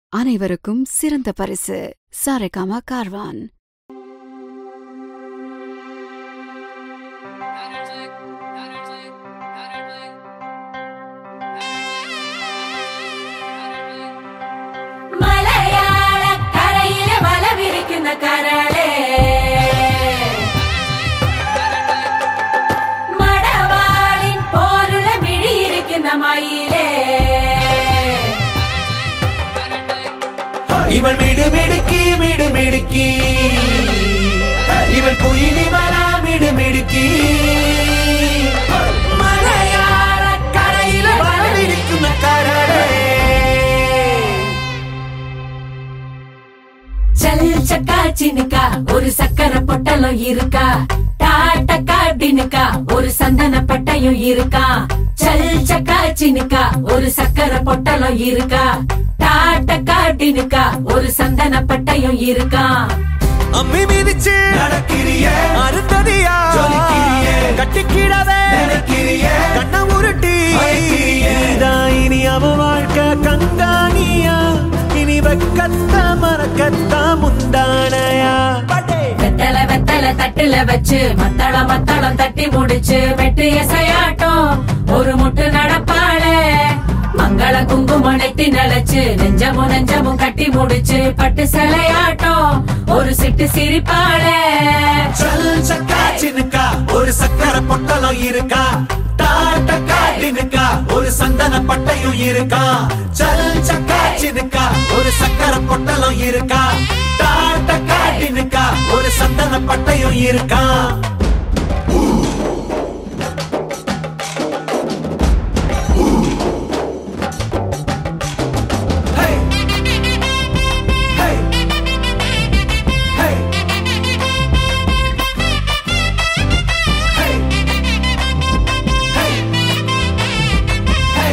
அனைவருக்கும் சிறந்த பரிசு சாரேகாமா கார்வான் മലയാള കരയിലെ വല വിരിക്കുന്ന കരളേ മടവാളിൻ പോലുള്ള മിഴിയിരിക്കുന്ന മയിലേ ഇവൾ മിടുമിടുക്കി മിടുമിടുക്കി ഇവൾ കുയിലിമല മിടുമിടുക്കി മലയാള കരയിലെ വളവിരിക്കുന്ന കരളേ ചൽ ചക്കാ ചിനുക്ക ഒരു സക്കര പൊട്ടലും இருக்கா டாட்டக்கா டினுக்கா ஒரு சந்தன பட்டையும் இருக்கா சல் சக்கா சினுக்கா ஒரு சக்கர பொட்டலும் இருக்கா டாட்டக்கா டினுக்கா ஒரு சந்தன பட்டையும் இருக்கா അമ്മി മിതിച്ച് നടക്കിരിയേ അരുന്തതിയാ ജോലിക്കിരിയേ കട്ടിക്കിടവേ നടക്കിരിയേ കണ്ണ ഉരുട്ടി ഇതാ ഇനി അവ വാഴ്ക്ക കങ്കാണിയാ ഇനി വെക്കത്ത മറക്കത്ത മുന്താണയാ வெத்தல வெத்தல தட்டுல வச்சு மத்தளம் மத்தளம் தட்டி முடிச்சு வெட்டு எசையாட்டம் ஒரு முட்டு நடப்பாளே மங்கள குங்குமம் நெத்தி நினைச்சு நெஞ்சமும் நெஞ்சமும் கட்டி முடிச்சு பட்டு சிலையாட்டம் ஒரு சிட்டு சிரிப்பாளே ചൽ ചക്കാ ചിനുക്ക ഒരു സക്കര പൊട്ടലോ இருக்கா டாட்டக்கா டினுக்கா ஒரு சந்தன பட்டையும் இருக்கா சல் சக்கா சினுக்கா ஒரு சக்கர பொட்டலம் இருக்கா டாட்டக்கா டினுக்கா ஒரு சந்தன பட்டையும் இருக்கா Hey! Hey! Hey! Hey! Hey! Hey!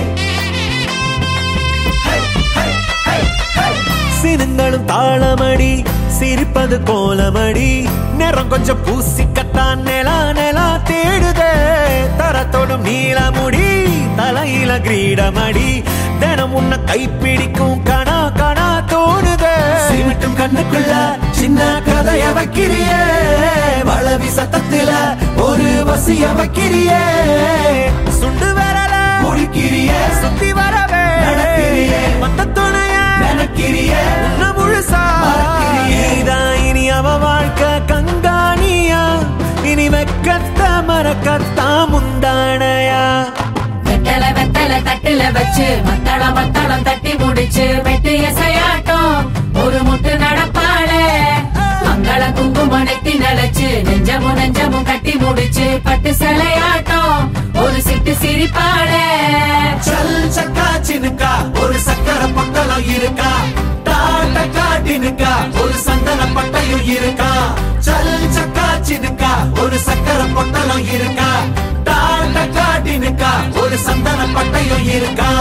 Hey! Hey! Hey! Hey! சினுங்களும் தாளமடி சிரிப்பது கோலமடி நேரம் கொஞ்சம் பூசிக்கத்தான் நிலா நிலா தேடுதே தரத்தோடும் நீளமுடி தலையில கிரீடமடி தினம் உன்னை கைப்பிடிக்கும் கணா கணா தோணுதே சிமிட்டும் கண்ணுக்குள்ள சின்ன கதைய வைக்கிறியே வளவி சத்தத்துல ஒரு வசிய வைக்கிறியே சுண்டு வரல முடிக்கிறியே சுத்தி வரவே நடக்கிறியே மத்த துணைய நினைக்கிறியே உன்ன முழுசா நீதான் இனி அவ வாழ்க்கை கங்காணியா இனி வெக்கத்த மறக்கத்தா முந்தானையா வெத்தல வெத்தல தட்டுல வச்சு மத்தளம் மத்தளம் தட்டி முடிச்சு வெட்டு எசையாட்டம் ஒரு முட்டு நடப்பாளே மங்கள குங்குமம் நெத்தி நினைச்சு நெஞ்சமும் நெஞ்சமும் கட்டி முடிச்சு பட்டு சிலையாட்டம் ஒரு சிட்டு சிரிப்பாளே சல் சக்கா சினுக்கா ஒரு சக்கர பொட்டலம் இருக்கா டாட்டக்கா டினுக்கா ஒரு சந்தன பட்டையும் இருக்கா சல் சக்கா சினுக்கா ஒரு சக்கர பொட்டலம் இருக்கா டாட்டக்கா டினுக்கா ஒரு சந்தன பட்டையும் இருக்கா